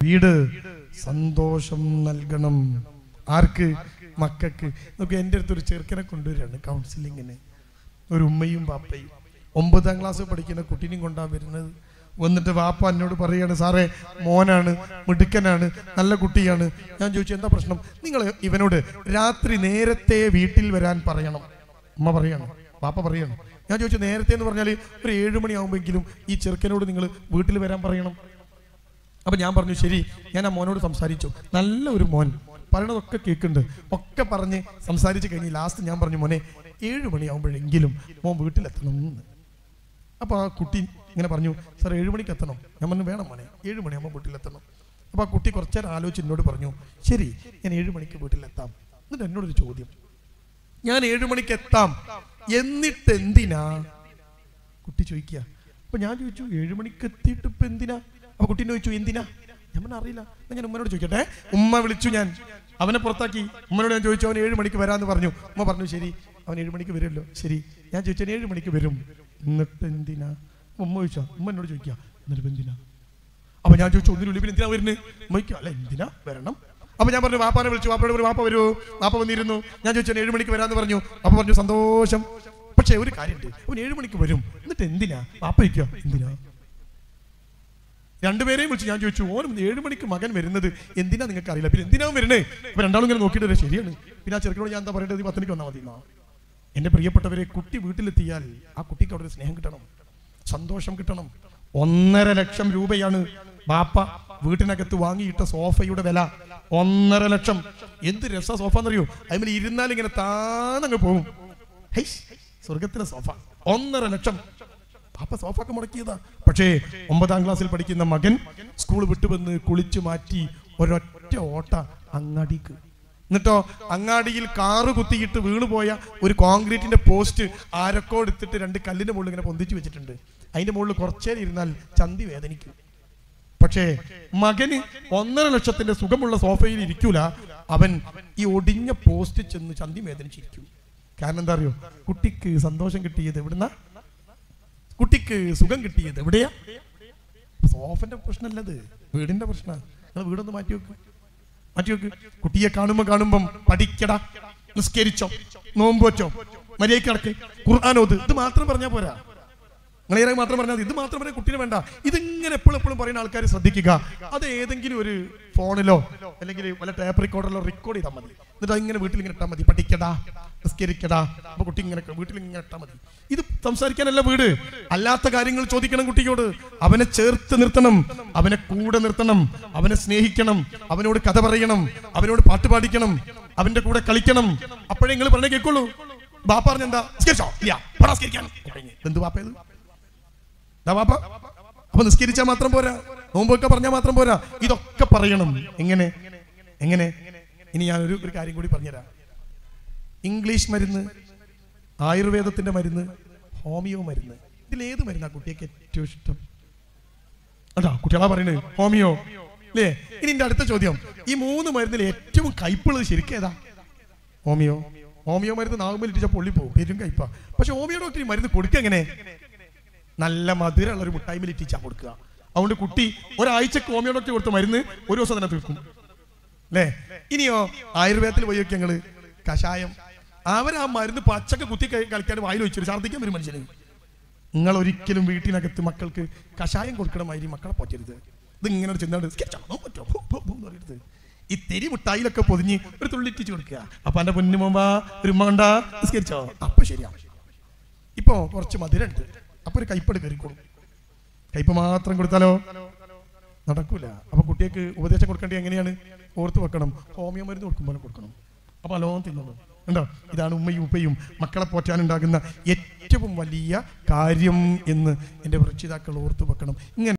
വീട് സന്തോഷം നൽകണം ആർക്ക് മക്കൾക്ക് നോക്കി എൻ്റെ അടുത്തൊരു ചെറുക്കനെ കൊണ്ടുവരികയാണ് കൗൺസിലിങ്ങിന് ഒരു ഉമ്മയും പാപ്പയും ഒമ്പതാം ക്ലാസ് പഠിക്കുന്ന കുട്ടീനെയും കൊണ്ടാ വരുന്നത് വന്നിട്ട് വാപ്പ എന്നോട് പറയാണ് സാറേ മോനാണ് മിടുക്കനാണ് നല്ല കുട്ടിയാണ് ഞാൻ ചോദിച്ചു എന്താ പ്രശ്നം നിങ്ങൾ ഇവനോട് രാത്രി നേരത്തെ വീട്ടിൽ വരാൻ പറയണം അമ്മ പറയാണ് വാപ്പ പറയാണ് ഞാൻ ചോദിച്ചു നേരത്തെ എന്ന് പറഞ്ഞാൽ ഒരു ഏഴ് മണിയാകുമ്പോഴെങ്കിലും ഈ ചെറുക്കനോട് നിങ്ങൾ വീട്ടിൽ വരാൻ പറയണം അപ്പൊ ഞാൻ പറഞ്ഞു ശരി ഞാൻ ആ മോനോട് സംസാരിച്ചു നല്ല ഒരു മോൻ പറയണതൊക്കെ കേൾക്കുന്നുണ്ട് ഒക്കെ പറഞ്ഞ് സംസാരിച്ച് കഴിഞ്ഞ് ലാസ്റ്റ് ഞാൻ പറഞ്ഞു മോനെ ഏഴ് മണിയാകുമ്പോഴെങ്കിലും മോൻ വീട്ടിലെത്തണം എന്ന് അപ്പൊ ആ കുട്ടി ഇങ്ങനെ പറഞ്ഞു സാർ ഏഴ് മണിക്ക് എത്തണം ഞാൻ പറഞ്ഞു വേണം മോനെ ഏഴ് മണിയാകുമ്പോൾ വീട്ടിലെത്തണം അപ്പൊ ആ കുട്ടി കുറച്ചേരം ആലോചിച്ച് എന്നോട് പറഞ്ഞു ശരി ഞാൻ ഏഴ് മണിക്ക് വീട്ടിലെത്താം എന്നിട്ട് എന്നോടൊരു ചോദ്യം ഞാൻ ഏഴ് മണിക്ക് എത്താം എന്നിട്ട് എന്തിനാ കുട്ടി ചോദിക്കുക അപ്പൊ ഞാൻ ചോദിച്ചു ഏഴ് മണിക്ക് എത്തിയിട്ട് ഇപ്പൊ എന്തിനാ അപ്പൊ കുട്ടീനെ ചോദിച്ചു എന്തിനാ ഞാൻ പറഞ്ഞ അറിയില്ല എന്നാ ഞാൻ ഉമ്മനോട് ചോദിക്കട്ടെ ഉമ്മ വിളിച്ചു ഞാൻ അവനെ പുറത്താക്കി ഉമ്മനോട് ഞാൻ ചോദിച്ചു അവൻ ഏഴ് മണിക്ക് വരാന്ന് പറഞ്ഞു ഉമ്മ പറഞ്ഞു ശരി അവൻ ഏഴ് മണിക്ക് വരുമല്ലോ ശരി ഞാൻ ചോദിച്ചു "അവൻ ഏഴ് മണിക്ക് വരും എന്നിട്ട് എന്തിനാ അപ്പൊ ഉമ്മ ചോദിച്ചാ ഉമ്മ എന്നോട് ചോദിക്കുക എന്നിട്ട് ഇപ്പൊ എന്തിനാ അപ്പൊ ഞാൻ ചോദിച്ചു ഒന്നിനുള്ളിൽ പിന്നെ എന്തിനാ വരുന്നത് ഉമ്മയ്ക്കോ അല്ല എന്തിനാ വരണം അപ്പൊ ഞാൻ പറഞ്ഞു വാപ്പാനെ വിളിച്ചു വാപ്പയോട് പറഞ്ഞു വാപ്പ വരുമോ വാപ്പ വന്നിരുന്നു ഞാൻ ചോദിച്ചു "അവൻ ഏഴ് മണിക്ക് വരാന്ന് പറഞ്ഞു അപ്പൊ പറഞ്ഞു സന്തോഷം പക്ഷേ ഒരു കാര്യമുണ്ട് അവൻ ഏഴ് മണിക്ക് വരും എന്നിട്ട് എന്തിനാ വാപ്പ ചോദിക്കുക എന്തിനാ രണ്ടുപേരെയും വിളിച്ച് ഞാൻ ചോദിച്ചു ഓനും ഏഴ് മണിക്ക് മകൻ വരുന്നത് എന്തിനാ നിങ്ങൾക്ക് അറിയില്ല പിന്നെ എന്തിനാ വരുന്നത് ഇപ്പൊ രണ്ടാളും ഇങ്ങനെ നോക്കിയിട്ട് വരാം, ശരിയാണ് പിന്നെ ആ ചെറുക്കനോട് ഞാൻ എന്താ പറയേണ്ടത് ഈ പത്തനിക്ക് വന്നാൽ മതി എന്നാ. എന്റെ പ്രിയപ്പെട്ടവരെ കുട്ടി വീട്ടിലെത്തിയാൽ ആ കുട്ടിക്ക് അവിടെ ഒരു സ്നേഹം കിട്ടണം സന്തോഷം കിട്ടണം ഒന്നര ലക്ഷം രൂപയാണ് ബാപ്പ വീട്ടിനകത്ത് വാങ്ങിയിട്ട സോഫയുടെ വില ഒന്നര ലക്ഷം എന്ത് രസ സോഫ എന്നറിയോ അതിൽ ഇരുന്നാൽ ഇങ്ങനെ താന്നങ്ങ് പോകും ഹൈഷ്, സ്വർഗത്തിലെ സോഫ ഒന്നര ലക്ഷം പാപ്പ സോഫാക്ക് മുടക്കിയതാ പക്ഷേ ഒമ്പതാം ക്ലാസ്സിൽ പഠിക്കുന്ന മകൻ സ്കൂൾ വിട്ടുവന്ന് കുളിച്ചു മാറ്റി ഒരൊറ്റ ഓട്ട അങ്ങാടിക്ക് എന്നിട്ടോ അങ്ങാടിയിൽ കാറ് കുത്തിയിട്ട് വീണുപോയ ഒരു കോൺക്രീറ്റിന്റെ പോസ്റ്റ് ആരൊക്കെ എടുത്തിട്ട് രണ്ട് കല്ലിന്റെ മുകളിൽ ഇങ്ങനെ പൊന്തിച്ചു വെച്ചിട്ടുണ്ട് അതിന്റെ മുകളിൽ കുറച്ചേരം ഇരുന്നാൽ ചന്തി വേദനിക്കും പക്ഷേ മകന് ഒന്നര ലക്ഷത്തിന്റെ സുഖമുള്ള സോഫയിൽ ഇരിക്കൂല അവൻ ഈ ഒടിഞ്ഞ പോസ്റ്റ് ചെന്ന് ചന്തി വേദനിച്ചിരിക്കും കാരണം എന്താ അറിയോ കുട്ടിക്ക് സന്തോഷം കിട്ടിയത് എവിടുന്ന കുട്ടിക്ക് സുഖം കിട്ടിയത് എവിടെയാ സോഫന്റെ പ്രശ്നമല്ലത് വീടിന്റെ പ്രശ്നമാണ് നിങ്ങൾ വീടൊന്ന് മാറ്റി വെക്ക് മാറ്റി വെക്ക് കുട്ടിയെ കാണുമ്പോ കാണുമ്പം പഠിക്കടാ നിസ്കരിച്ചോ നോമ്പ് വെച്ചോ മര്യാദ കിടക്ക് ഖുർആാനോത് ഇത് മാത്രം പറഞ്ഞാൽ പോരാ നിങ്ങൾ ഈ മാത്രം പറഞ്ഞാൽ മതി. ഇത് മാത്രം പറഞ്ഞാൽ കുട്ടീനെ വേണ്ട ഇതിങ്ങനെ എപ്പോഴും എപ്പോഴും പറയുന്ന ആൾക്കാർ ശ്രദ്ധിക്കുക അത് ഏതെങ്കിലും ഒരു ഫോണിലോ അല്ലെങ്കിൽ വല്ല ടേപ്പ് റെക്കോർഡറിലോ റെക്കോർഡ് ചെയ്താൽ മതി എന്നിട്ട് അതിങ്ങനെ വീട്ടിൽ ഇങ്ങനെ ഇട്ടാൽ മതി പഠിക്കടാ നിസ്കരിക്കടാ അപ്പൊ കുട്ടി ഇങ്ങനെ വീട്ടിൽ ഇങ്ങനെ ഇട്ടാൽ മതി ഇത് സംസാരിക്കാനല്ല വീട് അല്ലാത്ത കാര്യങ്ങൾ ചോദിക്കണം കുട്ടിയോട് അവനെ ചേർത്ത് നിർത്തണം അവനെ കൂടെ നിർത്തണം അവനെ സ്നേഹിക്കണം അവനോട് കഥ പറയണം അവനോട് പാട്ട് പാടിക്കണം അവന്റെ കൂടെ കളിക്കണം അപ്പോഴേ നിങ്ങൾ പറഞ്ഞേ കേൾക്കുള്ളൂ ബാപ്പ പറഞ്ഞെന്താ നിസ്കരിച്ചോ ഇല്ല പോടാ നിസ്കരിക്കാൻ എന്ത് ബാപ്പ ഇത് ദാ വാപ്പ അപ്പൊ നിസ്കരിച്ചാൽ മാത്രം പോരാ നോമ്പൊക്കെ പറഞ്ഞാൽ മാത്രം പോരാ ഇതൊക്കെ പറയണം എങ്ങനെ എങ്ങനെ ഇനി ഞാൻ ഒരു ഒരു കാര്യം കൂടി പറഞ്ഞുതരാം ഇംഗ്ലീഷ് മരുന്ന് ആയുർവേദത്തിന്റെ മരുന്ന് ഹോമിയോ മരുന്ന് ഇതിൽ ഏത് മരുന്നാ കുട്ടിയൊക്കെ ഏറ്റവും ഇഷ്ടം അതാ കുട്ടികളാ പറയുന്നത് ഹോമിയോ അല്ലേ ഇനി എന്റെ അടുത്ത ചോദ്യം ഈ മൂന്ന് മരുന്നിൽ ഏറ്റവും കയ്പുള്ളത് ശരിക്കും ഏതാ ഹോമിയോ ഹോമിയോ മരുന്ന് നാഗുമ്പോൾ ഇട്ടിച്ച പൊള്ളി പോകും പെരും കയ്പ പക്ഷെ ഹോമിയോ ഡോക്ടർ ഈ മരുന്ന് കൊടുക്കുക എങ്ങനെ നല്ല മധുരമുള്ള ഒരു മുട്ടായ്മ ഇട്ടിച്ചാ കൊടുക്കുക അതുകൊണ്ട് കുട്ടി ഒരാഴ്ചക്ക് ഹോമിയോ ഡോക്ടർ കൊടുത്ത മരുന്ന് ഒരു ദിവസം തന്നെ തീർക്കും അല്ലേ ഇനിയോ ആയുർവേദത്തിൽ പോയി നോക്കി ഞങ്ങള് കഷായം അവർ ആ മരുന്ന് പച്ചക്ക് കുത്തി കഴി- കളിക്കാണ്ട് വായിൽ വെച്ചു ഛർദ്ദിക്കാൻ വരും മനുഷ്യന് നിങ്ങൾ ഒരിക്കലും വീട്ടിനകത്ത് മക്കൾക്ക് കഷായം കൊടുക്കണ മാതിരി മക്കളെ പറ്റരുത് ഇത് ഇങ്ങനെ ചെന്നാണ്ട് "സ്കെച്ചാ, നോ പറ്റോ, ഭൂ, ഭൂ, ഭൂ" എന്ന് പറയരുത് ഈ തെരി മുട്ടായിലൊക്കെ പൊതിഞ്ഞ് ഒരു തുള്ളിറ്റിച്ച് കൊടുക്കുക അപ്പൊ എന്റെ പൊന്നു മുമ്പ ഒരു ഉമ്മ കണ്ടാ നിസ്കരിച്ചോ അപ്പൊ ശരിയാ ഇപ്പൊ കുറച്ച് മധുരമുണ്ട് അപ്പൊ ഒരു കയ്പട് കയറിക്കോളും കയ്പ് മാത്രം കൊടുത്താലോ നടക്കൂല അപ്പൊ കുട്ടിക്ക് ഉപദേശം കൊടുക്കേണ്ടത് എങ്ങനെയാണ് ഓർത്ത് വെക്കണം ഹോമിയോ മരുന്ന് കൊടുക്കുമ്പോൾ കൊടുക്കണം അപ്പൊ അലോം തിന്നോളൂ ഉണ്ടോ ഇതാണ് ഉമ്മയും ഉപ്പയും മക്കളെ പോറ്റാനുണ്ടാകുന്ന ഏറ്റവും വലിയ കാര്യം എന്ന് എൻ്റെ രക്ഷിതാക്കൾ ഓർത്ത് വെക്കണം ഇങ്ങനെ